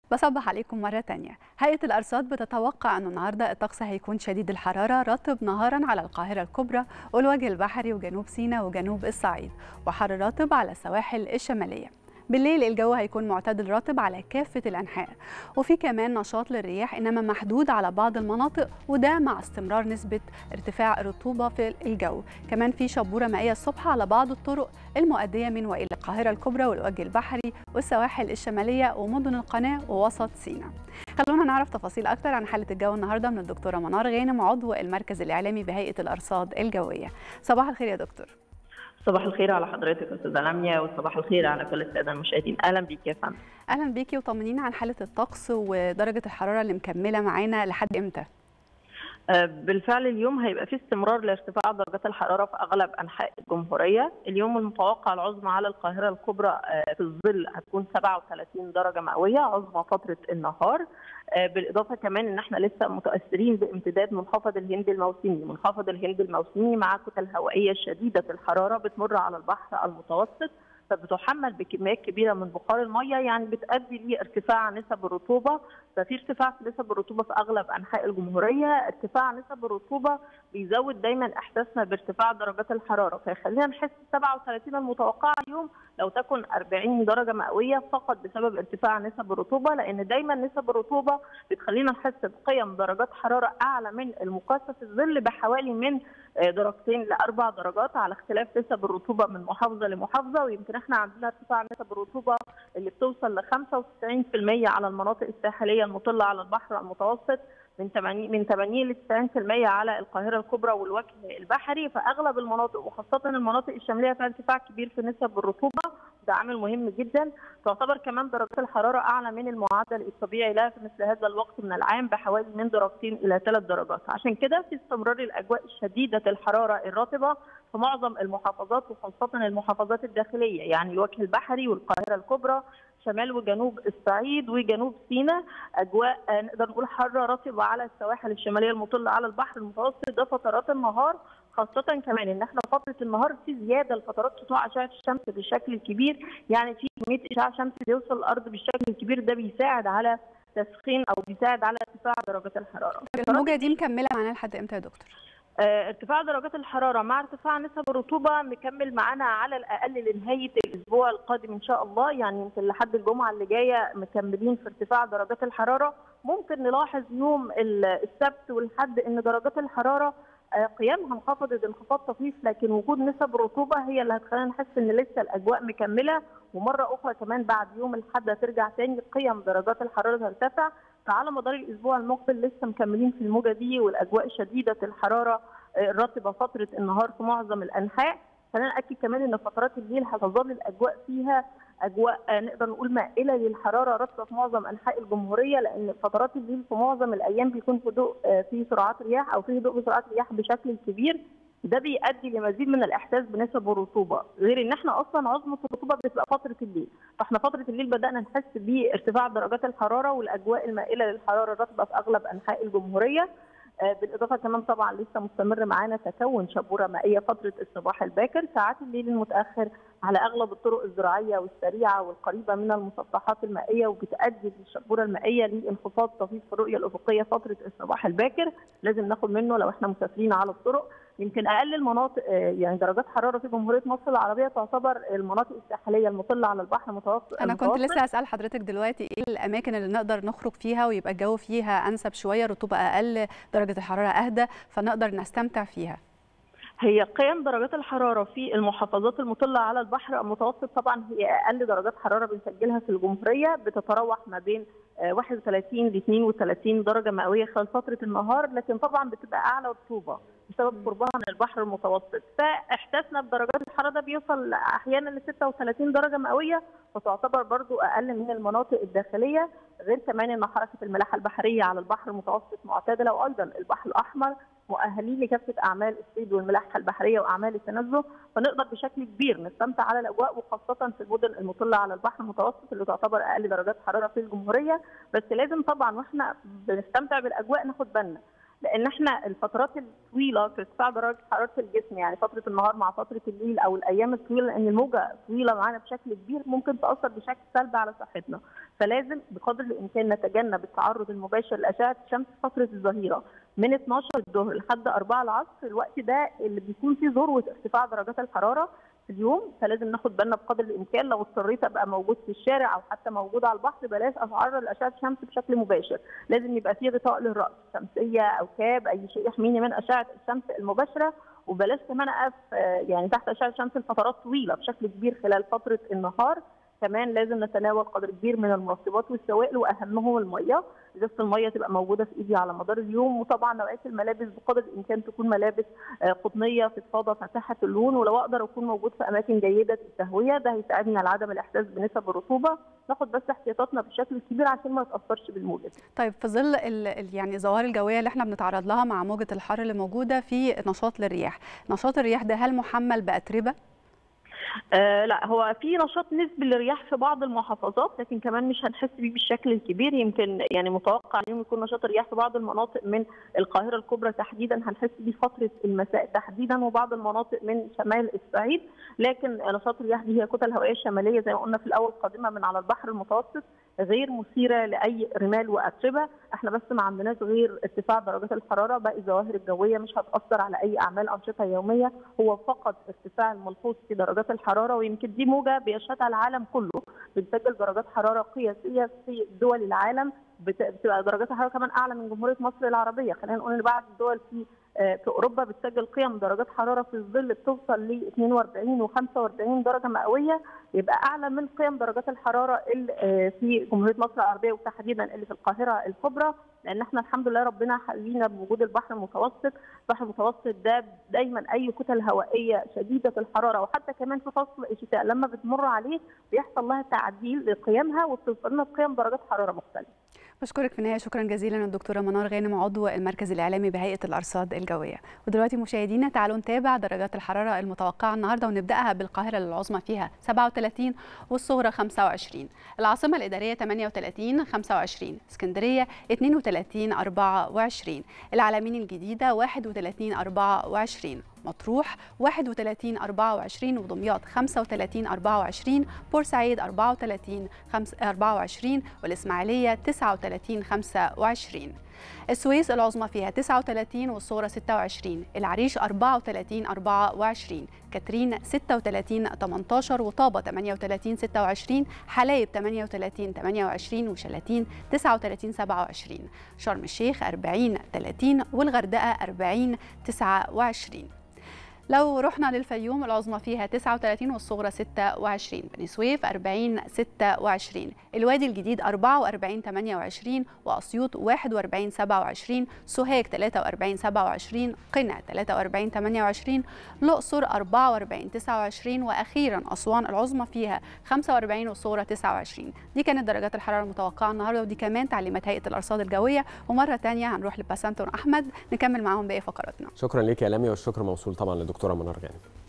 بصبح عليكم مرة تانية هيئة الأرصاد بتتوقع أن النهاردة الطقس هيكون شديد الحرارة رطب نهارا على القاهرة الكبرى والوجه البحري وجنوب سيناء وجنوب الصعيد وحر رطب على السواحل الشمالية بالليل الجو هيكون معتدل رطب على كافة الأنحاء وفي كمان نشاط للرياح إنما محدود على بعض المناطق وده مع استمرار نسبة ارتفاع الرطوبة في الجو كمان في شبورة مائية الصبح على بعض الطرق المؤدية من وإلى القاهرة الكبرى والوجه البحري والسواحل الشمالية ومدن القناة ووسط سيناء خلونا نعرف تفاصيل أكتر عن حالة الجو النهاردة من الدكتورة منار غانم عضو المركز الإعلامي بهيئة الأرصاد الجوية صباح الخير يا دكتور صباح الخير على حضرتك استاذه لميا وصباح الخير على كل الساده المشاهدين اهلا بيك يا فندم اهلا بيكي وطمنينا عن حاله الطقس ودرجه الحراره اللي مكمله معانا لحد امتى بالفعل اليوم هيبقى في استمرار لارتفاع درجات الحراره في اغلب انحاء الجمهوريه، اليوم المتوقع العظمى على القاهره الكبرى في الظل هتكون 37 درجه مئويه عظمى فتره النهار، بالاضافه كمان ان احنا لسه متاثرين بامتداد منخفض الهند الموسمي، منخفض الهند الموسمي مع كتل هوائيه شديده الحراره بتمر على البحر المتوسط فبتحمل بكميات كبيره من بخار الميه يعني بتؤدي لارتفاع نسب الرطوبه ففي ارتفاع في نسب الرطوبه في اغلب انحاء الجمهوريه ارتفاع نسب الرطوبه بيزود دايما احساسنا بارتفاع درجات الحراره فيخلينا نحس 37 المتوقعه اليوم لو تكن 40 درجه مئويه فقط بسبب ارتفاع نسب الرطوبه لان دايما نسب الرطوبه بتخلينا نحس بقيم درجات حراره اعلى من المقاسه في الظل بحوالي من درجتين لاربع درجات على اختلاف نسب الرطوبه من محافظه لمحافظه ويمكن احنا عندنا ارتفاع نسب الرطوبه اللي بتوصل ل 95% على المناطق الساحليه المطله على البحر المتوسط من 80 من 80 ل 90% على القاهره الكبرى والوجه البحري فاغلب المناطق وخاصه المناطق الشماليه فيها ارتفاع كبير في نسب الرطوبه ده عامل مهم جدا تعتبر كمان درجات الحراره اعلى من المعدل الطبيعي لها في مثل هذا الوقت من العام بحوالي من درجتين الى ثلاث درجات عشان كده في استمرار الاجواء الشديده الحراره الرطبه في معظم المحافظات وخاصه المحافظات الداخليه يعني الوجه البحري والقاهره الكبرى شمال وجنوب الصعيد وجنوب سيناء اجواء نقدر نقول حاره رطبه على السواحل الشماليه المطله على البحر المتوسط ده فترات النهار خاصة كمان ان احنا فترة النهار في زيادة لفترات سطوع اشعة الشمس بالشكل الكبير يعني في كمية اشعاع شمس بيوصل الارض بالشكل الكبير ده بيساعد على تسخين او بيساعد على ارتفاع درجات الحرارة. الموجة دي مكملة معانا لحد امتى يا دكتور؟ ارتفاع درجات الحراره مع ارتفاع نسب الرطوبه مكمل معانا على الاقل لنهايه الاسبوع القادم ان شاء الله يعني يمكن لحد الجمعه اللي جايه مكملين في ارتفاع درجات الحراره ممكن نلاحظ يوم السبت والحد ان درجات الحراره قيامها انخفضت انخفاض طفيف لكن وجود نسب الرطوبه هي اللي هتخلينا نحس ان لسه الاجواء مكمله ومره اخرى كمان بعد يوم الاحد هترجع تاني قيم درجات الحراره ترتفع فعلى مدار الاسبوع المقبل لسه مكملين في الموجه دي والاجواء شديده الحراره الرطبه فتره النهار في معظم الانحاء خلينا ناكد كمان ان فترات الليل هتظل الاجواء فيها اجواء نقدر نقول مائله للحراره رطبه في معظم انحاء الجمهوريه لان فترات الليل في معظم الايام بيكون هدوء في سرعات رياح او في هدوء بسرعات رياح بشكل كبير ده بيؤدي لمزيد من الاحساس بنسب الرطوبه غير ان احنا اصلا عظمه الرطوبه بتبقى فتره الليل فاحنا فتره الليل بدانا نحس بارتفاع درجات الحراره والاجواء المائله للحراره الرطبه في اغلب انحاء الجمهوريه بالاضافه كمان طبعا لسه مستمر معانا تكون شبوره مائيه فتره الصباح الباكر ساعات الليل المتاخر على اغلب الطرق الزراعيه والسريعه والقريبه من المسطحات المائيه وبتؤدي الشبوره المائيه لانخفاض طفيف في الرؤيه الافقيه فتره الصباح الباكر لازم ناخد منه لو احنا مسافرين على الطرق يمكن اقل المناطق يعني درجات حراره في جمهوريه مصر العربيه تعتبر المناطق الساحليه المطله على البحر المتوسط انا كنت لسه اسال حضرتك دلوقتي ايه الاماكن اللي نقدر نخرج فيها ويبقى الجو فيها انسب شويه رطوبه اقل درجه الحراره اهدى فنقدر نستمتع فيها هي قيم درجات الحراره في المحافظات المطله على البحر المتوسط طبعا هي اقل درجات حراره بنسجلها في الجمهوريه بتتراوح ما بين 31 ل 32 درجه مئويه خلال فتره النهار لكن طبعا بتبقى اعلى رطوبه بسبب قربها من البحر المتوسط فاحساسنا بدرجات الحراره ده بيوصل احيانا ل 36 درجه مئويه وتعتبر برضو اقل من المناطق الداخليه غير كمان ان حركه الملاحه البحريه على البحر المتوسط معتدله وايضا البحر الاحمر مؤهلين لكافه اعمال الصيد والملاحه البحريه واعمال التنزه فنقدر بشكل كبير نستمتع على الاجواء وخاصه في المدن المطله على البحر المتوسط اللي تعتبر اقل درجات حراره في الجمهوريه بس لازم طبعا واحنا بنستمتع بالاجواء ناخد بالنا لان احنا الفترات الطويله في ارتفاع درجه حراره الجسم يعني فتره النهار مع فتره الليل او الايام الطويله لان الموجه طويله معانا بشكل كبير ممكن تاثر بشكل سلبي على صحتنا فلازم بقدر الامكان نتجنب التعرض المباشر لاشعه الشمس فتره الظهيره من 12 الظهر لحد 4 العصر الوقت ده اللي بيكون فيه ذروه ارتفاع درجات الحراره في اليوم فلازم ناخد بالنا بقدر الامكان لو اضطريت ابقى موجود في الشارع او حتى موجود على البحر بلاش اتعرض لاشعه الشمس بشكل مباشر لازم يبقى في غطاء للراس شمسيه او كاب اي شيء يحميني من اشعه الشمس المباشره وبلاش كمان اقف يعني تحت اشعه الشمس لفترات طويله بشكل كبير خلال فتره النهار كمان لازم نتناول قدر كبير من المرطبات والسوائل واهمهم الميه ازازه الميه تبقى موجوده في ايدي على مدار اليوم وطبعا نوعيه الملابس بقدر الامكان تكون ملابس قطنيه فضفاضه فاتحه اللون ولو اقدر اكون موجود في اماكن جيده التهويه ده هيساعدني على عدم الاحساس بنسب الرطوبه ناخد بس احتياطاتنا بشكل كبير عشان ما نتاثرش بالموجه طيب في ظل يعني الظواهر الجويه اللي احنا بنتعرض لها مع موجه الحر اللي موجوده في نشاط للرياح نشاط الرياح ده هل محمل باتربه آه لا هو في نشاط نسبي للرياح في بعض المحافظات لكن كمان مش هنحس بيه بالشكل الكبير يمكن يعني متوقع اليوم يكون نشاط الرياح في بعض المناطق من القاهره الكبرى تحديدا هنحس بيه فتره المساء تحديدا وبعض المناطق من شمال الصعيد لكن نشاط الرياح دي هي كتل هوائيه شماليه زي ما قلنا في الاول قادمه من على البحر المتوسط غير مثيره لاي رمال واتربه احنا بس ما عندناش غير ارتفاع درجات الحراره باقي الظواهر الجويه مش هتاثر على اي اعمال انشطه يوميه هو فقط ارتفاع الملحوظ في درجات الحراره ويمكن دي موجه بيشهدها العالم كله بنسجل درجات حراره قياسيه في دول العالم بتبقى درجات الحراره كمان اعلى من جمهوريه مصر العربيه خلينا نقول ان بعض الدول في في اوروبا بتسجل قيم درجات حراره في الظل بتوصل ل 42 و45 درجه مئويه يبقى اعلى من قيم درجات الحراره اللي في جمهوريه مصر العربيه وتحديدا اللي في القاهره الكبرى لان احنا الحمد لله ربنا حلينا بوجود البحر المتوسط، البحر المتوسط ده دايما اي كتل هوائيه شديده الحراره وحتى كمان في فصل الشتاء لما بتمر عليه بيحصل لها تعديل لقيمها وبتوصل لنا بقيم درجات حراره مختلفه. بشكرك في النهايه شكرا جزيلا الدكتوره منار غانم عضو المركز الاعلامي بهيئه الارصاد الجويه ودلوقتي مشاهدينا تعالوا نتابع درجات الحراره المتوقعه النهارده ونبداها بالقاهره العظمى فيها 37 والصغرى 25 العاصمه الاداريه 38 25 اسكندريه 32 24 العلمين الجديده 31 24 مطروح 31 24 ودمياط 35 24 بورسعيد 34 24 والإسماعيلية 39 25 السويس العظمى فيها 39 والصغرى 26 العريش 34 24 كاترين 36 18 وطابة 38 26 حلايب 38 28 وشلاتين 39 27 شرم الشيخ 40 30 والغردقة 40 29 لو رحنا للفيوم العظمى فيها 39 والصغرى 26 بني سويف 40 26 الوادي الجديد 44 28 واسيوط 41 27 سوهاج 43 27 قنا 43 28 الاقصر 44 29 واخيرا اسوان العظمى فيها 45 والصغرى 29 دي كانت درجات الحراره المتوقعه النهارده ودي كمان تعليمات هيئه الارصاد الجويه ومره ثانيه هنروح لباسنتون احمد نكمل معاهم باقي فقراتنا شكرا ليك يا لميا والشكر موصول طبعا للدكتوره منار غانم